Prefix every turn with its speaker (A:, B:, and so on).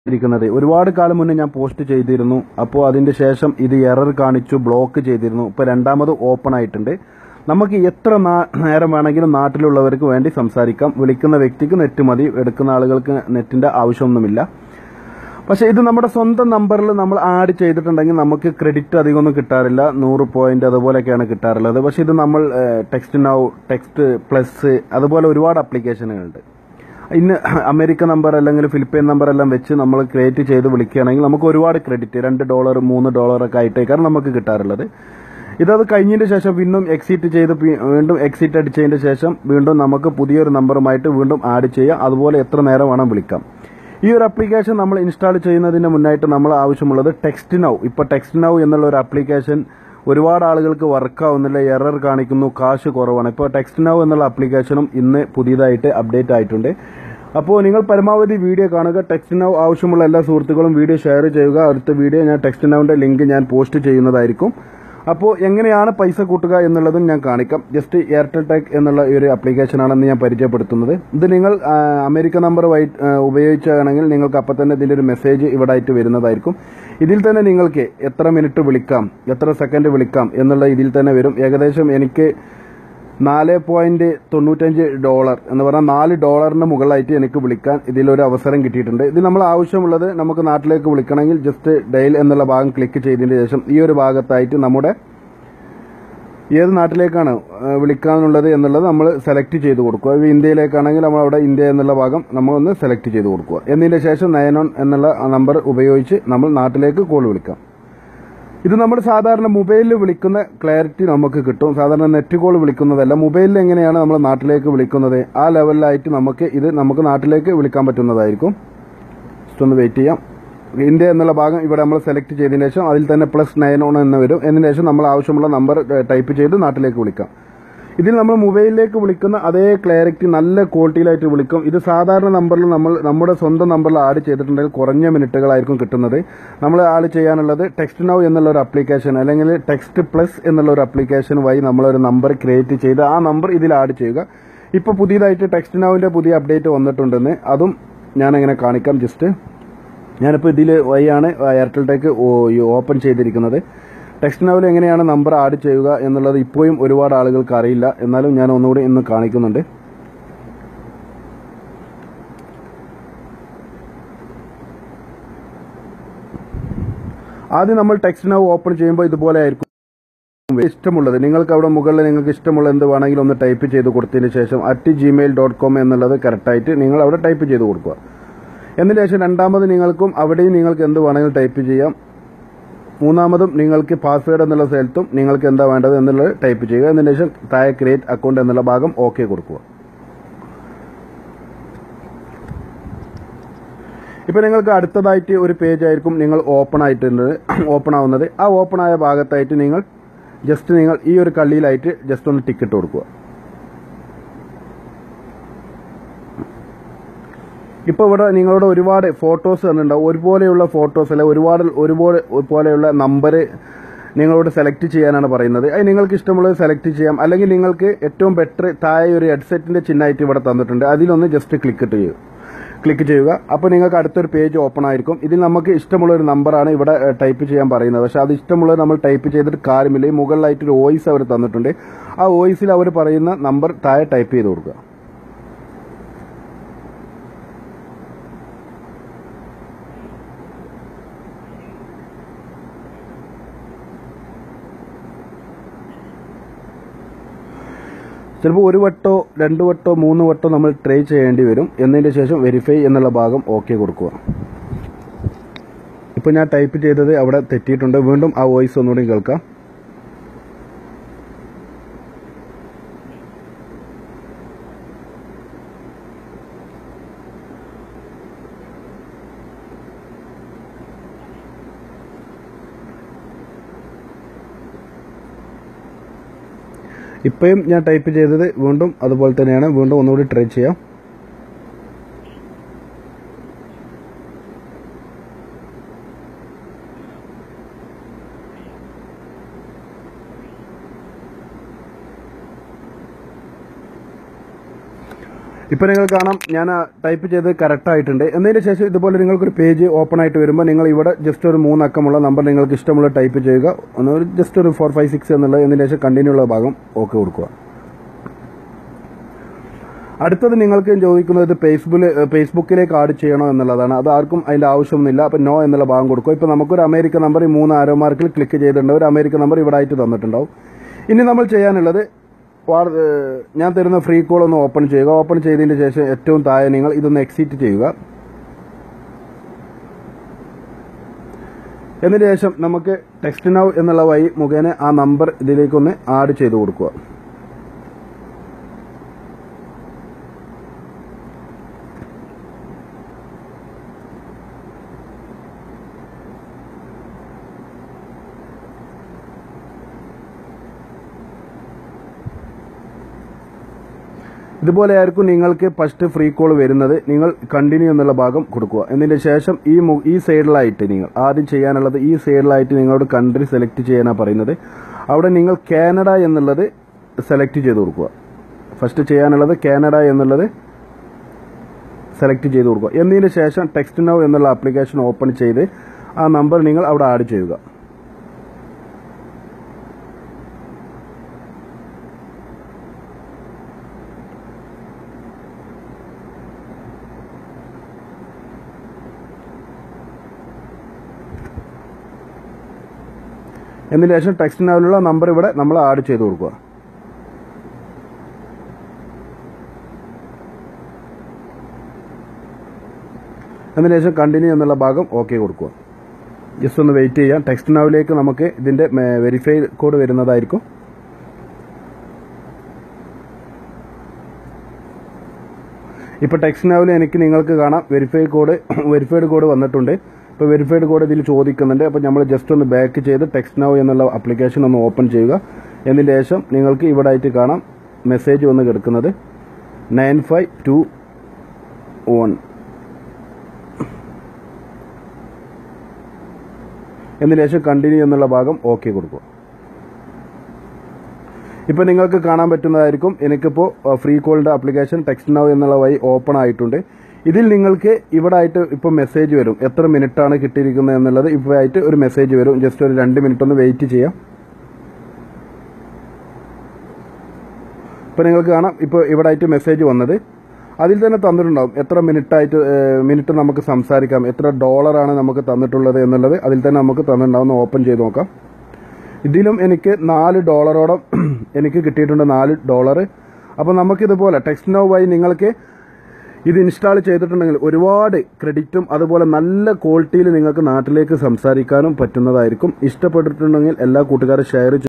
A: ഇരിക്കുന്നത് ഒരുപാട് കാലം മുന്നേ ഞാൻ പോസ്റ്റ് ചെയ്തിരുന്നു അപ്പോൾ അതിന്റെ ശേഷം ഇത് എറർ കാണിച്ചു ബ്ലോക്ക് ചെയ്തിരുന്നു ഇപ്പോൾ രണ്ടാമത് ഓപ്പൺ ആയിട്ടുണ്ട് നമുക്ക് എത്ര നാ- നേരം വേണമെങ്കിലും നാട്ടിലുള്ളവർക്ക് വേണ്ടി സംസാരിക്കാം വിളിക്കുന്ന വ്യക്തിക്ക് നെറ്റ് മതി എടുക്കുന്ന ആളുകൾക്ക് നെറ്റിന്റെ ആവശ്യമൊന്നുമില്ല പക്ഷെ ഇത് നമ്മുടെ സ്വന്തം നമ്പറിൽ നമ്മൾ ആഡ് ചെയ്തിട്ടുണ്ടെങ്കിൽ നമുക്ക് ക്രെഡിറ്റ് അധികമൊന്നും കിട്ടാറില്ല നൂറ് പോയിന്റ് അതുപോലെയൊക്കെയാണ് കിട്ടാറുള്ളത് പക്ഷെ ഇത് നമ്മൾ ടെക്സ്റ്റ് നൗ ടെക്സ്റ്റ് പ്ലസ് അതുപോലെ ഒരുപാട് ആപ്ലിക്കേഷനുകളുണ്ട് ഇന്ന് അമേരിക്ക നമ്പർ അല്ലെങ്കിൽ ഫിലിപ്പൈൻ നമ്പർ എല്ലാം വെച്ച് നമ്മൾ ക്രിയേറ്റ് ചെയ്ത് വിളിക്കുകയാണെങ്കിൽ നമുക്ക് ഒരുപാട് ക്രെഡിറ്റ് രണ്ട് ഡോളർ മൂന്ന് ഡോളർ ഒക്കെ ആയിട്ടേക്കാണ് നമുക്ക് കിട്ടാറുള്ളത് ഇതത് കഴിഞ്ഞതിന് ശേഷം വീണ്ടും എക്സിറ്റ് ചെയ്ത് പി- വീണ്ടും എക്സിറ്റ് അടിച്ചതിന് ശേഷം വീണ്ടും നമുക്ക് പുതിയൊരു നമ്പറുമായിട്ട് വീണ്ടും ആഡ് ചെയ്യാം അതുപോലെ എത്ര നേരം വേണം വിളിക്കാം ഈ ഒരു ആപ്ലിക്കേഷൻ നമ്മൾ ഇൻസ്റ്റാൾ ചെയ്യുന്നതിന് മുന്നായിട്ട് നമ്മൾ ആവശ്യമുള്ളത് ടെക്സ്റ്റ് നൗ ഇപ്പോൾ ടെക്സ്റ്റ് നൗ എന്നുള്ള ഒരു ആപ്ലിക്കേഷൻ ഒരുപാട് ആളുകൾക്ക് വർക്ക് ആവുന്നില്ല എറർ കാണിക്കുന്നു കാശ് കുറവാണ് ഇപ്പോൾ ടെക്സ്റ്റ് നൗ എന്നുള്ള ആപ്ലിക്കേഷനും ഇന്ന് പുതിയതായിട്ട് അപ്ഡേറ്റ് ആയിട്ടുണ്ട് അപ്പോൾ നിങ്ങൾ പരമാവധി വീഡിയോ കാണുക ടെക്സ്റ്റ് നൗ ആവശ്യമുള്ള എല്ലാ സുഹൃത്തുക്കളും വീഡിയോ ഷെയർ ചെയ്യുക അടുത്ത വീഡിയോ ഞാൻ ടെക്സ്റ്റ് നൗവിന്റെ ലിങ്ക് ഞാൻ പോസ്റ്റ് ചെയ്യുന്നതായിരിക്കും അപ്പോൾ എങ്ങനെയാണ് പൈസ കൂട്ടുക എന്നുള്ളതും ഞാൻ കാണിക്കാം ജസ്റ്റ് എയർടെൽ ടെക് എന്നുള്ള ഈ ഒരു ആപ്ലിക്കേഷനാണെന്ന് ഞാൻ പരിചയപ്പെടുത്തുന്നത് ഇത് നിങ്ങൾ ആ, അമേരിക്ക നമ്പർ വൈ ആ, ഉപയോഗിച്ചാണെങ്കിൽ നിങ്ങൾക്ക് അപ്പം തന്നെ ഇതിൻ്റെ ഒരു മെസ്സേജ് ഇവിടെ ആയിട്ട് വരുന്നതായിരിക്കും ഇതിൽ തന്നെ നിങ്ങൾക്ക് എത്ര മിനിറ്റ് വിളിക്കാം എത്ര സെക്കൻഡ് വിളിക്കാം എന്നുള്ള ഇതിൽ തന്നെ വരും ഏകദേശം എനിക്ക് നാല് പോയിന്റ് തൊണ്ണൂറ്റഞ്ച് ഡോളർ എന്ന് പറഞ്ഞാൽ നാല് ഡോളറിന് മുകളിലായിട്ട് എനിക്ക് വിളിക്കാൻ ഇതിലൊരു അവസരം കിട്ടിയിട്ടുണ്ട് ഇത് നമ്മൾ ആവശ്യമുള്ളത് നമുക്ക് നാട്ടിലേക്ക് വിളിക്കണമെങ്കിൽ ജസ്റ്റ് ഡയൽ എന്നുള്ള ഭാഗം ക്ലിക്ക് ചെയ്തതിന് ശേഷം ഈ ഒരു ഭാഗത്തായിട്ട് നമ്മുടെ ഏത് നാട്ടിലേക്കാണ് ആ, വിളിക്കാനുള്ളത് എന്നുള്ളത് നമ്മൾ സെലക്ട് ചെയ്ത് കൊടുക്കുക ഇപ്പോൾ ഇന്ത്യയിലേക്കാണെങ്കിൽ നമ്മൾ അവിടെ ഇന്ത്യ എന്നുള്ള ഭാഗം നമ്മൾ ഒന്ന് സെലക്ട് ചെയ്ത് കൊടുക്കുക എന്നതിന് ശേഷം നയൻ ഓൺ എന്നുള്ള നമ്പർ ഉപയോഗിച്ച് നമ്മൾ നാട്ടിലേക്ക് കോൾ വിളിക്കാം ഇത് നമ്മൾ സാധാരണ മൊബൈലിൽ വിളിക്കുന്ന ക്ലാരിറ്റി നമുക്ക് കിട്ടും സാധാരണ നെറ്റ് കോൾ വിളിക്കുന്നതല്ല മൊബൈലിൽ എങ്ങനെയാണ് നമ്മൾ നാട്ടിലേക്ക് വിളിക്കുന്നത് ആ ലെവലിലായിട്ട് നമുക്ക് ഇത് നമുക്ക് നാട്ടിലേക്ക് വിളിക്കാൻ പറ്റുന്നതായിരിക്കും ജസ്റ്റ് ഒന്ന് വെയിറ്റ് ചെയ്യാം ഇന്ത്യ എന്നുള്ള ഭാഗം ഇവിടെ നമ്മൾ സെലക്ട് ചെയ്തതിന് ശേഷം അതിൽ തന്നെ പ്ലസ് നയൻ ഓൺ എന്ന് വരും എന്നതിന് ശേഷം നമ്മൾ ആവശ്യമുള്ള നമ്പർ ടൈപ്പ് ചെയ്ത് നാട്ടിലേക്ക് വിളിക്കാം ഇതിൽ നമ്മൾ മൊബൈലിലേക്ക് വിളിക്കുന്ന അതേ ക്ലാരിറ്റി നല്ല ക്വാളിറ്റിയിലായിട്ട് വിളിക്കും ഇത് സാധാരണ നമ്പറിൽ നമ്മൾ നമ്മുടെ സ്വന്തം നമ്പറിൽ ആഡ് ചെയ്തിട്ടുണ്ടെങ്കിൽ കുറഞ്ഞ മിനിറ്റുകളായിരിക്കും കിട്ടുന്നത് നമ്മൾ ആഡ് ചെയ്യാനുള്ളത് ടെക്സ്റ്റ് നൗ എന്നുള്ള ഒരു ആപ്ലിക്കേഷൻ അല്ലെങ്കിൽ ടെക്സ്റ്റ് പ്ലസ് എന്നുള്ള ഒരു ആപ്ലിക്കേഷൻ വഴി നമ്മളൊരു നമ്പർ ക്രിയേറ്റ് ചെയ്ത് ആ നമ്പർ ഇതിൽ ആഡ് ചെയ്യുക ഇപ്പോൾ പുതിയതായിട്ട് ടെക്സ്റ്റ് നൗവിൻ്റെ പുതിയ അപ്ഡേറ്റ് വന്നിട്ടുണ്ടെന്ന് അതും ഞാൻ അങ്ങനെ കാണിക്കാം ജസ്റ്റ് ഞാനിപ്പോൾ ഇതിൽ വഴിയാണ് എയർടെൽ ടെക്ക് ഓപ്പൺ ചെയ്തിരിക്കുന്നത് ടെക്സ്റ്റ് നൗവിൽ എങ്ങനെയാണ് നമ്പർ ആഡ് ചെയ്യുക എന്നുള്ളത് ഇപ്പോഴും ഒരുപാട് ആളുകൾക്ക് അറിയില്ല എന്നാലും ഞാൻ ഒന്നുകൂടി ഇന്ന് കാണിക്കുന്നുണ്ട് ആദ്യം നമ്മൾ ടെക്സ്റ്റ് നൗ ഓപ്പൺ ചെയ്യുമ്പോൾ ഇതുപോലെ ആയിരിക്കും ഇഷ്ടമുള്ളത് നിങ്ങൾക്ക് അവിടെ മുകളിൽ നിങ്ങൾക്ക് ഇഷ്ടമുള്ള എന്ത് വേണമെങ്കിലും ഒന്ന് ടൈപ്പ് ചെയ്ത് കൊടുത്തതിന് ശേഷം അറ്റ് ജിമെയിൽ ഡോട്ട് കോം എന്നുള്ളത് കറക്റ്റായിട്ട് നിങ്ങൾ അവിടെ ടൈപ്പ് ചെയ്ത് കൊടുക്കുക എന്നതിന് ശേഷം രണ്ടാമത് നിങ്ങൾക്കും അവിടെയും നിങ്ങൾക്ക് എന്ത് വേണമെങ്കിലും ടൈപ്പ് ചെയ്യാം മൂന്നാമതും നിങ്ങൾക്ക് പാസ്വേഡ് എന്നുള്ള സ്ഥലത്തും നിങ്ങൾക്ക് എന്താ വേണ്ടത് എന്നുള്ളത് ടൈപ്പ് ചെയ്യുക എന്നതിന് ശേഷം താഴെ ക്രിയേറ്റ് അക്കൗണ്ട് എന്നുള്ള ഭാഗം ഓക്കെ കൊടുക്കുക ഇപ്പൊ നിങ്ങൾക്ക് അടുത്തതായിട്ട് ഒരു പേജ് ആയിരിക്കും നിങ്ങൾ ഓപ്പൺ ആയിട്ടുണ്ട് ഓപ്പൺ ആവുന്നത് ആ ഓപ്പൺ ആയ ഭാഗത്തായിട്ട് നിങ്ങൾ ജസ്റ്റ് നിങ്ങൾ ഈ ഒരു കള്ളിയിലായിട്ട് ജസ്റ്റ് ഒന്ന് ടിക്കറ്റ് കൊടുക്കുക ഇപ്പോൾ ഇവിടെ നിങ്ങളുടെ ഒരുപാട് ഫോട്ടോസ് തന്നിട്ടുണ്ടാവും ഒരുപോലെയുള്ള ഫോട്ടോസ് അല്ലെ ഒരുപാട് ഒരുപോലെ പോലെയുള്ള നമ്പർ നിങ്ങളോട് സെലക്ട് ചെയ്യാനാണ് പറയുന്നത് അത് നിങ്ങൾക്ക് ഇഷ്ടമുള്ളത് സെലക്ട് ചെയ്യാം അല്ലെങ്കിൽ നിങ്ങൾക്ക് ഏറ്റവും ബെറ്റർ താഴെ ഒരു ഹെഡ്സെറ്റിന്റെ ചിഹ്നമായിട്ട് ഇവിടെ തന്നിട്ടുണ്ട് അതിലൊന്ന് ജസ്റ്റ് ക്ലിക്ക് ചെയ്യുക ക്ലിക്ക് ചെയ്യുക അപ്പോൾ നിങ്ങൾക്ക് അടുത്തൊരു പേജ് ഓപ്പൺ ആയിരിക്കും ഇതിൽ നമുക്ക് ഇഷ്ടമുള്ള ഒരു നമ്പറാണ് ഇവിടെ ടൈപ്പ് ചെയ്യാൻ പറയുന്നത് പക്ഷെ അത് ഇഷ്ടമുള്ളത് നമ്മൾ ടൈപ്പ് ചെയ്തിട്ട് കാര്യമില്ല ഈ മുകളിലായിട്ട് ഒരു വോയിസ് അവർ തന്നിട്ടുണ്ട് ആ വോയിസിൽ അവർ പറയുന്ന നമ്പർ താഴെ ടൈപ്പ് ചെയ്ത് കൊടുക്കുക ചിലപ്പോൾ ഒരു വട്ടോ രണ്ട് വട്ടോ മൂന്ന് വട്ടോ നമ്മൾ ട്രൈ ചെയ്യേണ്ടി വരും എന്നതിന് ശേഷം വെരിഫൈ എന്നുള്ള ഭാഗം ഓക്കെ കൊടുക്കുക ഇപ്പോൾ ഞാൻ ടൈപ്പ് ചെയ്തത് അവിടെ തെറ്റിയിട്ടുണ്ട് വീണ്ടും ആ വോയിസ് ഒന്നുകൂടി കേൾക്കാം ഇപ്പോഴും ഞാൻ ടൈപ്പ് ചെയ്തത് വീണ്ടും അതുപോലെ തന്നെയാണ് വീണ്ടും ഒന്നുകൂടി ട്രൈ ചെയ്യാം ഇപ്പൊ നിങ്ങൾ കാണാം ഞാൻ ടൈപ്പ് ചെയ്ത് കറക്റ്റ് ആയിട്ടുണ്ട് എന്നതിന് ശേഷം ഇതുപോലെ നിങ്ങൾക്കൊരു പേജ് ഓപ്പൺ ആയിട്ട് വരുമ്പോൾ നിങ്ങൾ ഇവിടെ ജസ്റ്റ് ഒരു മൂന്നക്കമുള്ള നമ്പർ നിങ്ങൾക്ക് ഇഷ്ടമുള്ള ടൈപ്പ് ചെയ്യുക ഒന്ന് ഒരു ജസ്റ്റ് ഒരു ഫോർ ഫൈവ് സിക്സ് എന്നുള്ളത് എന്നതിന് ശേഷം കണ്ടിന്യൂ ഉള്ള ഭാഗം ഓക്കെ കൊടുക്കുക അടുത്തത് നിങ്ങൾക്ക് ചോദിക്കുന്നത് ഫേസ്ബുക്കിൽ ഫേസ്ബുക്കിലേക്ക് ആഡ് ചെയ്യണോ എന്നുള്ളതാണ് അത് ആർക്കും അതിന്റെ ആവശ്യമൊന്നുമില്ല അപ്പം നോ എന്നുള്ള ഭാഗം കൊടുക്കുക ഇപ്പം നമുക്കൊരു അമേരിക്ക നമ്പർ ഈ മൂന്ന് ആരോ മാർക്കിൽ ക്ലിക്ക് ചെയ്തിട്ടുണ്ട് ഒരു അമേരിക്ക നമ്പർ ഇവിടെ ആയിട്ട് തന്നിട്ടുണ്ടാവും ഇനി നമ്മൾ ചെയ്യാനുള്ളത് വാർ- ഏഹ് ഞാൻ തരുന്ന ഫ്രീ കോൾ ഒന്ന് ഓപ്പൺ ചെയ്യുക ഓപ്പൺ ചെയ്തതിന് ശേഷം ഏറ്റവും താഴെ നിങ്ങൾ ഇതൊന്ന് എക്സിറ്റ് ചെയ്യുക എന്നതിന് ശേഷം നമുക്ക് ടെക്സ്റ്റ് നൗ എന്നുള്ള വഴി മുഖേന ആ നമ്പർ ഇതിലേക്കൊന്ന് ആഡ് ചെയ്ത് കൊടുക്കുക ഇതുപോലെ ആയിരിക്കും നിങ്ങൾക്ക് ഫസ്റ്റ് ഫ്രീ കോൾ വരുന്നത് നിങ്ങൾ കണ്ടിന്യൂ എന്നുള്ള ഭാഗം കൊടുക്കുക എന്നതിന് ശേഷം ഈ മു- ഈ സൈഡിലായിട്ട് നിങ്ങൾ ആദ്യം ചെയ്യാനുള്ളത് ഈ സൈഡിലായിട്ട് നിങ്ങളോട് കൺട്രി സെലക്ട് ചെയ്യാനാണ് പറയുന്നത് അവിടെ നിങ്ങൾ കാനഡ എന്നുള്ളത് സെലക്ട് ചെയ്ത് കൊടുക്കുക ഫസ്റ്റ് ചെയ്യാനുള്ളത് കാനഡ എന്നുള്ളത് സെലക്ട് ചെയ്ത് കൊടുക്കുക എന്നതിന് ശേഷം ടെക്സ്റ്റ് നൗ എന്നുള്ള ആപ്ലിക്കേഷൻ ഓപ്പൺ ചെയ്ത് ആ നമ്പർ നിങ്ങൾ അവിടെ ആഡ് ചെയ്യുക എന്നതിന് ശേഷം ടെക്സ്റ്റ് നൗവിലുള്ള നമ്പർ ഇവിടെ നമ്മൾ ആഡ് ചെയ്ത് കൊടുക്കുക എന്നതിന് ശേഷം കണ്ടിന്യൂ എന്നുള്ള ഭാഗം ഓക്കെ കൊടുക്കുക ജസ്റ്റ് ഒന്ന് വെയിറ്റ് ചെയ്യാം ടെക്സ്റ്റ് നൗവിലേക്ക് നമുക്ക് ഇതിന്റെ വെരിഫൈ കോഡ് വരുന്നതായിരിക്കും ഇപ്പോൾ ടെക്സ്റ്റ് നൗവിൽ എനിക്ക് നിങ്ങൾക്ക് കാണാം വെരിഫൈ കോഡ് വെരിഫൈഡ് കോഡ് വന്നിട്ടുണ്ട് ഇപ്പോൾ വെരിഫൈഡ് കോഡ് ഇതിൽ ചോദിക്കുന്നുണ്ട് അപ്പോൾ നമ്മൾ ജസ്റ്റ് ഒന്ന് ബാക്ക് ചെയ്ത് ടെക്സ്റ്റ് നൗ എന്നുള്ള ആപ്ലിക്കേഷൻ ഒന്ന് ഓപ്പൺ ചെയ്യുക എന്നതിന് ശേഷം നിങ്ങൾക്ക് ഇവിടെ ആയിട്ട് കാണാം മെസ്സേജ് വന്ന് കിടക്കുന്നത് നയൻ ഫൈവ് ടു വൺ എന്നതിന് ശേഷം കണ്ടിന്യൂ എന്നുള്ള ഭാഗം ഓക്കെ കൊടുക്കുക ഇപ്പൊ നിങ്ങൾക്ക് കാണാൻ പറ്റുന്നതായിരിക്കും എനിക്കിപ്പോൾ ഫ്രീ കോളിന്റെ ആപ്ലിക്കേഷൻ ടെക്സ്റ്റ് നൗ എന്നുള്ള വഴി ഓപ്പൺ ആയിട്ടുണ്ട് ഇതിൽ നിങ്ങൾക്ക് ഇവിടെ ആയിട്ട് ഇപ്പോൾ മെസ്സേജ് വരും എത്ര മിനിറ്റ് ആണ് കിട്ടിയിരിക്കുന്നത് എന്നുള്ളത് ഇപ്പോൾ ആയിട്ട് ഒരു മെസ്സേജ് വരും ജസ്റ്റ് ഒരു രണ്ട് മിനിറ്റ് ഒന്ന് വെയിറ്റ് ചെയ്യാം ഇപ്പോൾ നിങ്ങൾക്ക് കാണാം ഇപ്പോൾ ഇവിടെ ആയിട്ട് മെസ്സേജ് വന്നത് അതിൽ തന്നെ തന്നിട്ടുണ്ടാവും എത്ര മിനിറ്റ് ആയിട്ട് മിനിറ്റ് നമുക്ക് സംസാരിക്കാം എത്ര ഡോളറാണ് നമുക്ക് തന്നിട്ടുള്ളത് എന്നുള്ളത് അതിൽ തന്നെ നമുക്ക് തന്നിട്ടുണ്ടാവും ഒന്ന് ഓപ്പൺ ചെയ്ത് നോക്കാം ഇതിലും എനിക്ക് നാല് ഡോളറോളം എനിക്ക് കിട്ടിയിട്ടുണ്ട് നാല് ഡോളർ അപ്പോൾ നമുക്കിതുപോലെ ടെക്സ്റ്റ് നോ വഴി നിങ്ങൾക്ക് ഇത് ഇൻസ്റ്റാൾ ചെയ്തിട്ടുണ്ടെങ്കിൽ ഒരുപാട് ക്രെഡിറ്റും അതുപോലെ നല്ല ക്വാളിറ്റിയിൽ നിങ്ങൾക്ക് നാട്ടിലേക്ക് സംസാരിക്കാനും പറ്റുന്നതായിരിക്കും ഇഷ്ടപ്പെട്ടിട്ടുണ്ടെങ്കിൽ എല്ലാ കൂട്ടുകാരും ഷെയർ